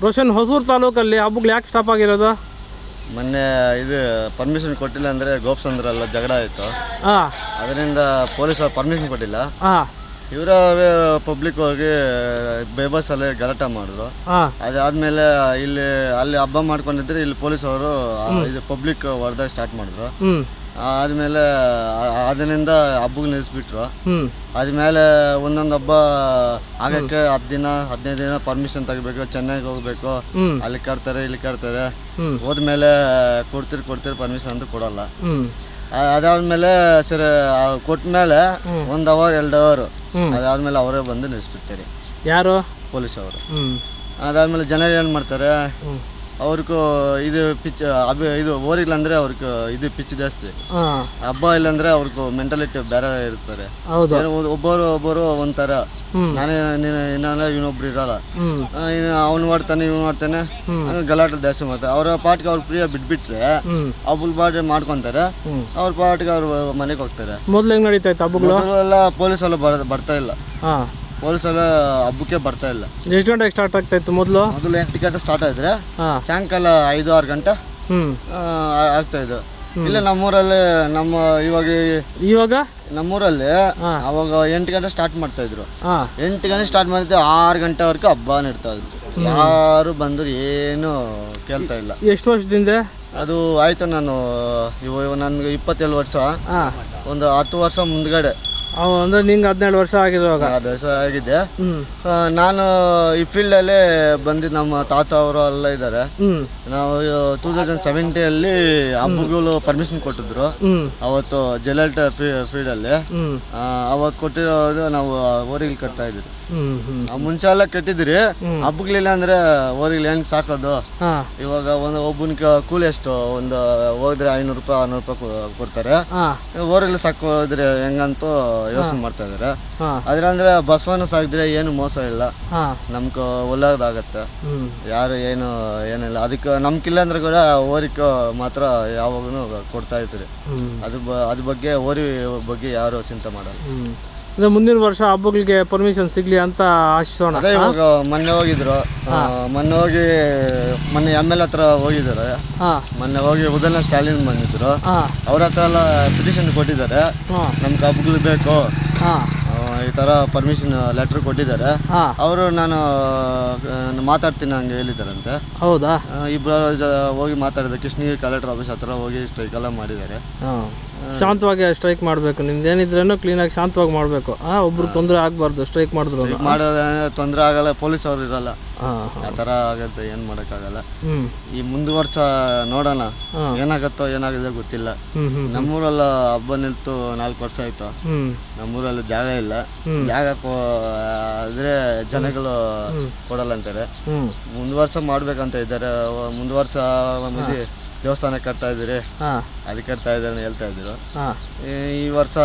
ರೋಷನ್ ಹೊಸೂರು ತಾಲೂಕಲ್ಲಿ ಹಬ್ಬಗಳು ಯಾಕೆ ಸ್ಟಾಪ್ ಆಗಿರೋದು ಮೊನ್ನೆ ಇದು ಪರ್ಮಿಷನ್ ಕೊಟ್ಟಿಲ್ಲ ಅಂದರೆ ಗೋಪ್ಸಂದ್ರಲ್ಲ ಜಗಳ ಆಯಿತು ಹಾಂ ಅದರಿಂದ ಪೊಲೀಸ್ ಪರ್ಮಿಷನ್ ಕೊಟ್ಟಿಲ್ಲ ಹಾಂ ಇವರ ಪಬ್ಲಿಕ್ ಹೋಗಿ ಬೇಬಸಲ್ಲಿ ಗಲಾಟೆ ಮಾಡಿದ್ರು ಹಾಂ ಅದಾದ್ಮೇಲೆ ಇಲ್ಲಿ ಅಲ್ಲಿ ಹಬ್ಬ ಮಾಡ್ಕೊಂಡಿದ್ರೆ ಇಲ್ಲಿ ಪೊಲೀಸ್ ಅವರು ಇದು ಪಬ್ಲಿಕ್ ಹೊಡೆದಾಗ ಸ್ಟಾರ್ಟ್ ಮಾಡಿದ್ರು ಹ್ಞೂ ಆದಮೇಲೆ ಅದರಿಂದ ಹಬ್ಬಗೆ ನಿಲ್ಲಿಸ್ಬಿಟ್ರು ಹ್ಞೂ ಆದ್ಮೇಲೆ ಒಂದೊಂದು ಹಬ್ಬ ಆಗಕ್ಕೆ ಹತ್ತು ದಿನ ಹದಿನೈದು ದಿನ ಪರ್ಮಿಷನ್ ತೆಗಿಬೇಕು ಚೆನ್ನೈಗೆ ಹೋಗ್ಬೇಕು ಹ್ಞೂ ಅಲ್ಲಿ ಕರ್ತಾರೆ ಇಲ್ಲಿ ಕರ್ತಾರೆ ಹ್ಞೂ ಹೋದ್ಮೇಲೆ ಕೊಡ್ತೀರಿ ಕೊಡ್ತೀರಿ ಪರ್ಮಿಷನ್ ಅಂತ ಕೊಡಲ್ಲ ಹ್ಞೂ ಆ- ಅದಾದ್ಮೇಲೆ ಸರಿ ಕೊಟ್ಮೇಲೆ ಒಂದು ಅವರ್ ಎರಡು ಅವರ್ ಹ್ಮ್. ಅದಾದ್ಮೇಲೆ ಅವರೇ ಬಂದು ನಿಲ್ಲಿಸ್ಬಿಡ್ತಾರೆ ಯಾರು ಪೊಲೀಸ್ ಅವರು ಹ್ಞೂ ಅದಾದ್ಮೇಲೆ ಜನ ಏನು ಮಾಡ್ತಾರೆ ಹ್ಞೂ ಅವ್ರಿಗೂ ಇದು ಪಿಚ್ ಅಭಿ ಇದು ಓರಿಗ್ಲಂದ್ರೆ ಅವ್ರಿಗೆ ಇದು ಪಿಚ್ ಜಾಸ್ತಿ ಹಾಂ ಹಬ್ಬ ಇಲ್ಲಾಂದ್ರೆ ಅವ್ರಿಗೂ ಮೆಂಟಾಲಿಟಿ ಬೇರೆ ಇರ್ತಾರೆ ಹೌದು ಏನೋ ಒ- ಒಬ್ಬರು ಒಬ್ಬರು ಒಂಥರ ಹ್ಞೂ ನಾನೇ ನೀನು ಇನ್ನಲ್ಲ ಇವನೊಬ್ರು ಇರಲ್ಲ ಹ್ಞೂ ಅವ್ನು ಮಾಡ್ತಾನೆ ಇವ್ನು ಮಾಡ್ತಾನೆ ಹ್ಮ್. ಹಂಗೆ ಗಲಾಟೆ ಜಾಸ್ತಿ ಮಾಡ್ತಾರೆ ಅವರ ಪಾಟ್ಗೆ ಅವ್ರು ಪ್ರಿಯ ಬಿಟ್ಬಿಟ್ರೆ ಹ್ಞೂ ಅವ್ರ ಪಾಟ್ಗೆ ಮಾಡ್ಕೊತಾರೆ ಹ್ಞೂ ಅವ್ರ ಪಾಟ್ಗೆ ಅವ್ರು ಮನೆಗೆ ಹೋಗ್ತಾರೆ ಮೊದ್ಲು ಹೆಂಗೆ ನಡೀತಾ ಇತ್ತು ಹಬ್ಬಗಳು ಮೊದಲು ಎಲ್ಲ ಪೊಲೀಸ್ ಎಲ್ಲ ಬರ್ ಬರ್ತಾ ಇಲ್ಲ ಹಾಂ ಪೊಲೀಸ್ ಎಲ್ಲ ಹಬ್ಬಕ್ಕೆ ಬರ್ತಾ ಇಲ್ಲ ಎಷ್ಟು ಗಂಟೆಗೆ ಸ್ಟಾರ್ಟ್ ಆಗ್ತಾ ಇತ್ತು ಮೊದಲು ಮೊದಲು ಎಂಟು ಗಂಟೆ ಸ್ಟಾರ್ಟ್ ಆದ್ರೆ ಹಾಂ ಸಾಯಂಕಾಲ ಐದು ಆರು ಗಂಟೆ ಹ್ಞೂ ಆ, ಆಗ್ತಾ ಇದ್ದು ಇಲ್ಲ ನಮ್ಮೂರಲ್ಲಿ ನಮ್ಮ ಇವಾಗ ಇವಾಗ ನಮ್ಮೂರಲ್ಲಿ ಹಾ. ಅವಾಗ ಎಂಟು ಗಂಟೆ ಸ್ಟಾರ್ಟ್ ಮಾಡ್ತಾ ಇದ್ರು ಹಾಂ ಎಂಟು ಗಂಟೆ ಸ್ಟಾರ್ಟ್ ಮಾಡಿದ್ದೆ ಆರು ಗಂಟೆವರೆಗೂ ಹಬ್ಬ ಇರ್ತಾ ಇದ್ರು ಯಾರು ಬಂದ್ರು ಏನು ಕೇಳ್ತಾ ಇಲ್ಲ ಎಷ್ಟು ವರ್ಷದಿಂದ ಅದು ಆಯ್ತು ನಾನು ಇವಾಗ ನನ್ಗೆ ಇಪ್ಪತ್ತೇಳು ವರ್ಷ ಹಾಂ ಒಂದು ಹತ್ತು ವರ್ಷ ಮುಂದ್ಗಡೆ ಅವು ಅಂದರೆ ನಿಂಗೆ ಹದಿನೇಳು ವರ್ಷ ಆಗಿರುವಾಗ ಆ ದಿವಸ ಆಗಿದೆ ಹ್ಞೂ ಆ, ನಾನು ಈ ಫೀಲ್ಡಲ್ಲೇ ಬಂದಿದ್ದು ನಮ್ಮ ತಾತ ಅವರು ಎಲ್ಲ ಇದ್ದಾರೆ ಹ್ಞೂ ನಾವು ಟೂ ತೌಸಂಡ್ ಸೆವೆಂಟಿಯಲ್ಲಿ ಹಬ್ಬಗಳು ಪರ್ಮಿಷನ್ ಕೊಟ್ಟಿದ್ರು ಹ್ಞೂ ಅವತ್ತು ಜೆಲಲ್ಟ್ ಫೀಲ್ಡಲ್ಲಿ ಹ್ಞೂ ಅವತ್ತು ಕೊಟ್ಟಿರೋದು ನಾವು ಓರಿಗಳು ಕಟ್ತಾ ಇದ್ವಿ ಹ್ಞೂ ಹ್ಞೂ ನಾವು ಮುಂಚೆ ಎಲ್ಲ ಕಟ್ಟಿದ್ರಿ ಹಬ್ಬಗಳಿಲ್ಲ ಅಂದ್ರೆ ಓರಿಗಳು ಹೆಂಗೆ ಸಾಕೋದು ಹಾಂ ಇವಾಗ ಒಂದು ಒಬ್ಬನಿಗೆ ಕೂಲಿ ಎಷ್ಟು ಒಂದು ಹೋದ್ರೆ ಐನೂರು ರೂಪಾಯಿ ಆರ್ನೂರು ರೂಪಾಯಿ ಕೊ- ಕೊಡ್ತಾರೆ ಹಾಂ ಓರಿಗಳು ಸಾಕೋದ್ರೆ ಹೆಂಗಂತೂ ಯೋಚನೆ ಮಾಡ್ತಾ ಇದ್ದಾರೆ ಹಾಂ ಆದ್ರೆ ಅಂದ್ರೆ ಬಸವನ ಸಾಕಿದ್ರೆ ಏನು ಮೋಸ ಇಲ್ಲ ಹಾಂ ನಮ್ಗೆ ಒಳ್ಳೇದಾಗತ್ತೆ ಹ್ಞೂ ಯಾರು ಏನು ಏನಿಲ್ಲ ಅದಕ್ಕೆ ನಮ್ಗಿಲ್ಲ ಅಂದ್ರೆ ಕೂಡ ಓರಿಕ ಮಾತ್ರ ಯಾವಾಗೂ ಕೊಡ್ತಾ ಇರ್ತೀರಿ ಹ್ಞೂ ಅದ್ರ ಬ ಅದ್ರ ಬಗ್ಗೆ ಓರಿ ಬಗ್ಗೆ ಯಾರು ಚಿಂತೆ ಮಾಡಲ್ಲ ಹ್ಞೂ ಅಂದರೆ ಮುಂದಿನ ವರ್ಷ ಹಬ್ಬಗಳಿಗೆ ಪರ್ಮಿಷನ್ ಸಿಗಲಿ ಅಂತ ಆಶಿಸೋಣ ಅದೇ ಇವಾಗ ಮೊನ್ನೆ ಹೋಗಿದ್ರು ಆ, ಮೊನ್ನೆ ಹೋಗಿ ಮೊನ್ನೆ ಎಮ್ ಎಲ್ ಹತ್ರ ಹೋಗಿದ್ದಾರೆ ಹಾಂ ಮೊನ್ನೆ ಹೋಗಿ ಉದಯನ ಸ್ಟಾಲಿನ್ ಬಂದಿದ್ರು ಹಾಂ ಅವ್ರ ಹತ್ರ ಎಲ್ಲ ಪಿಟಿಷನ್ ಕೊಟ್ಟಿದ್ದಾರೆ ಹಾಂ ನಮ್ಗೆ ಹಬ್ಬಗಳು ಬೇಕು ಹಾಂ ಆ, ಈ ಥರ ಪರ್ಮಿಷನ್ ಲೆಟ್ರ್ ಕೊಟ್ಟಿದ್ದಾರೆ ಹಾಂ ಅವರು ನಾನು ಆ, ಮಾತಾಡ್ತೀನಿ ಹಂಗೆ ಹೇಳಿದ್ದಾರಂತೆ ಹೌದಾ ಆ, ಇಬ್ರು ಜ- ಹೋಗಿ ಮಾತಾಡಿದ ಕೃಷ್ಣಗಿರಿ ಕಲೆಕ್ಟರ್ ಆಫೀಸ್ ಹತ್ರ ಹೋಗಿ ಸ್ಟ್ರೈಕ್ ಎಲ್ಲ ಮಾಡಿದ್ದಾರೆ ಹಾಂ ಶಾಂತವಾಗಿ ಸ್ಟ್ರೈಕ್ ಮಾಡಬೇಕು ನಿಮ್ದು ಏನಿದ್ರೇನು ಕ್ಲೀನಾಗಿ ಶಾಂತವಾಗಿ ಮಾಡಬೇಕು ಹಾಂ ಒಬ್ರು ತೊಂದರೆ ಆಗಬಾರ್ದು ಸ್ಟ್ರೈಕ್ ಮಾಡಿದ್ರು ಮಾಡೋದೇ ತೊಂದರೆ ಆಗಲ್ಲ ಪೊಲೀಸ್ ಅವ್ರು ಇರಲ್ಲ ಹಾಂ ಹಾಂ ಆ ಥರ ಆಗತ್ತೆ ಏನು ಮಾಡೋಕ್ಕಾಗಲ್ಲ ಹ್ಞೂ ಈ ಮುಂದುವರ್ಷ ನೋಡೋಣ ಹಾಂ ಏನಾಗತ್ತೋ ಏನಾಗಿದೆ ಗೊತ್ತಿಲ್ಲ ಹ್ಞೂ ಹ್ಞೂ ನಮ್ಮೂರೆಲ್ಲ ಹಬ್ಬ ನಿಲ್ತು ನಾಲ್ಕು ವರ್ಷ ಆಯ್ತು ಹ್ಞೂ ನಮ್ಮೂರಲ್ಲಿ ಜಾಗ ಇಲ್ಲ ಹ್ಮ್. ಜಾಗ ಕೊ ಆದ್ರೆ ಜನಗಳು ಕೊಡಲ್ಲ ಅಂತಾರೆ ಹ್ಞೂ ಮುಂದುವರ್ಷ ಮಾಡ್ಬೇಕಂತ ಇದ್ದಾರೆ ಮುಂದುವರ್ಷ ಮದಿ ದೇವಸ್ಥಾನ ಕಟ್ತಾ ಇದ್ದೀರಿ ಹಾಂ ಅದಕ್ಕೆ ಕಟ್ತಾ ಇದ್ದಾರೆ ಹೇಳ್ತಾ ಇದ್ರು ಹಾಂ ಈ- ಈ ವರ್ಷ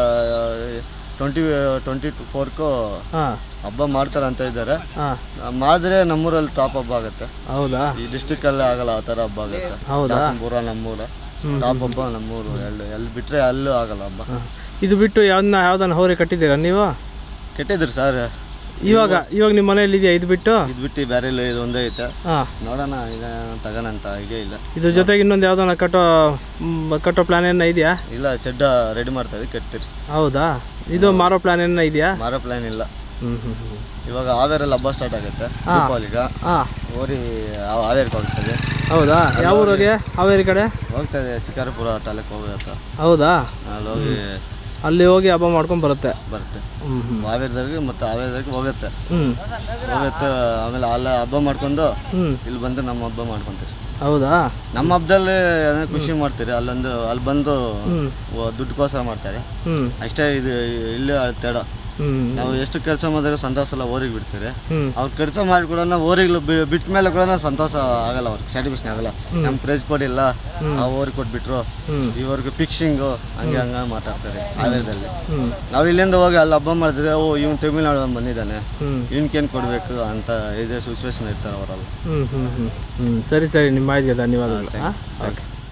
ಟ್ವೆಂಟಿ ಟ್ವೆಂಟಿ ಟು ಫೋರ್ಕು ಹಾಂ ಹಬ್ಬ ಮಾಡ್ತಾರೆ ಅಂತ ಇದ್ದಾರೆ ಹಾಂ ಮಾಡಿದ್ರೆ ನಮ್ಮೂರಲ್ಲಿ ಟಾಪ್ ಹಬ್ಬ ಆಗುತ್ತೆ ಹೌದಾ ಈ ಡಿಸ್ಟಿಕಲ್ಲೇ ಆಗಲ್ಲ ಆ ಥರ ಹಬ್ಬ ಆಗುತ್ತೆ ಹೌದಾ? ದಾಸನಪುರ ನಮ್ಮೂರು ಟಾಪ್ ಹಬ್ಬ ನಮ್ಮೂರು ಎಲ್ಲಿ ಎಲ್ಲಿ ಬಿಟ್ಟರೆ ಅಲ್ಲೂ ಆಗಲ್ಲ ಹಬ್ಬ ಹಾಂ ಇದು ಬಿಟ್ಟು ಯಾವ್ದನ್ನ ಯಾವ್ದನ್ನ ಹೋರಿ ಕಟ್ಟಿದ್ದೀರಾ ನೀವು ಕೆಟ್ಟಿದ್ರು ಸರ್ ಇವಾಗ ಇವಾಗ ನಿಮ್ಮ ಮನೇಲಿ ಇದೆಯಾ ಇದು ಬಿಟ್ಟು ಇದು ಬಿಟ್ಟು ಬೇರೆ ಇಲ್ಲ ಇದು ಒಂದೇ ಐತೆ ಹಾಂ ನೋಡೋಣ ಈಗ ತಗೋಣ ಅಂತ ಐಡಿಯಾ ಇಲ್ಲ ಇದ್ರ ಜೊತೆಗೆ ಇನ್ನೊಂದು ಯಾವ್ದನ್ನ ಕಟ್ಟೋ ಮ್, ಕಟ್ಟೋ ಪ್ಲಾನ್ ಏನೋ ಇದೆಯಾ ಇಲ್ಲ ಶೆಡ್ ರೆಡಿ ಮಾಡ್ತಾ ಇದ್ದೀವಿ ಕೆಟ್ಟಿರಿ ಹೌದಾ ಇದು ಮಾರೋ ಪ್ಲಾನ್ ಏನೋ ಇದೆಯಾ ಮಾರೋ ಪ್ಲ್ಯಾನ್ ಇಲ್ಲ ಹ್ಞೂ ಹ್ಞೂ ಹ್ಞೂ ಇವಾಗ ಹಾವೇರಲ್ಲಿ ಹಬ್ಬ ಸ್ಟಾರ್ಟ್ ಆಗುತ್ತೆ ದೀಪಾವಳಿಗ ಹಾಂ ಓರಿ ಹಾ- ಹಾವೇರಿಗೆ ಹೋಗ್ತದೆ ಹೌದಾ ಯಾವ ಊರಿಗೆ ಹಾವೇರಿ ಕಡೆ ಹೋಗ್ತಾ ಇದೆ ಶಿಕಾರಪುರ ತಾಲೂಕು ಹೋಗುತ್ತೆ ಹೌದಾ ಅಲ್ಲಿ ಹೋಗಿ ಅಲ್ಲಿ ಹೋಗಿ ಹಬ್ಬ ಮಾಡ್ಕೊಂಡು ಬರುತ್ತೆ ಬರುತ್ತೆ ಹ್ಞೂ ಹ್ಞೂ ಹಾವೇರಿದಾಗ ಮತ್ತು ಹಾವೇರಿದಾಗ ಹೋಗುತ್ತೆ ಹ್ಞೂ ಹೋಗುತ್ತೆ ಆಮೇಲೆ ಅಲ್ಲ ಹಬ್ಬ ಮಾಡ್ಕೊಂಡು ಹ್ಞೂ ಇಲ್ಲಿ ಬಂದು ನಮ್ಮ ಹಬ್ಬ ಮಾಡ್ಕೊಂತೀರಿ ಹೌದಾ ನಮ್ಮ ಹಬ್ಬದಲ್ಲಿ ಏನೋ ಖುಷಿ ಮಾಡ್ತೀರಿ ಅಲ್ಲೊಂದು ಅಲ್ಲಿ ಬಂದು ಹ್ಞೂ ಓ- ದುಡ್ಡುಗೋಸ್ಕರ ಮಾಡ್ತಾರೆ ಹ್ಞೂ ಅಷ್ಟೇ ಇದು ಇಲ್ಲಿ ತೇಡ ಹ್ಞೂ ನಾವು ಎಷ್ಟು ಕೆಲಸ ಮಾಡಿದ್ರೆ ಸಂತೋಷ ಎಲ್ಲ ಊರಿಗೆ ಬಿಡ್ತೀರಿ ಹ್ಞೂ ಅವ್ರು ಕೆಲಸ ಮಾಡಿ ಕೂಡ ಊರಿಗೆ ಬಿಟ್ಟ ಮೇಲೆ ಕೂಡ ಸಂತೋಷ ಆಗಲ್ಲ ಅವ್ರಿಗೆ ಸ್ಯಾಟಿಸ್ಫ್ಯಾಕ್ಷನ್ ಆಗಲ್ಲ ನಮ್ಮ ಪ್ರೈಸ್ ಕೊಡಿಲ್ಲ ಆ ಊರಿಗೆ ಕೊಟ್ಬಿಟ್ರು ಹ್ಞೂ ಇವ್ರಿಗೆ ಫಿಕ್ಸಿಂಗು ಹಂಗೆ ಹಂಗೆ ಮಾತಾಡ್ತಾರೆ ಹಾವೇರಿದಲ್ಲಿ ಹ್ಞೂ ನಾವು ಇಲ್ಲಿಂದ ಹೋಗಿ ಅಲ್ಲಿ ಹಬ್ಬ ಮಾಡಿದ್ರೆ ಓ ಇವ್ನು ತಮಿಳ್ನಾಡು ಬಂದಿದ್ದಾನೆ ಹ್ಞೂ ಇವ್ನಿಗೇನು ಕೊಡಬೇಕು ಅಂತ ಇದೇ ಸಿಚುವೇಶನ್ ಇರ್ತಾರೆ ಅವರೆಲ್ಲ ಹ್ಞೂ ಹ್ಞೂ ಹ್ಞೂ ಹ್ಞೂ ಸರಿ ಸರಿ ನಿಮ್ಮ ಮಾಹಿತಿಗೆ ಧನ್ಯವಾದಗಳು ಹಾಂ ಥ್ಯಾಂಕ್ಸ್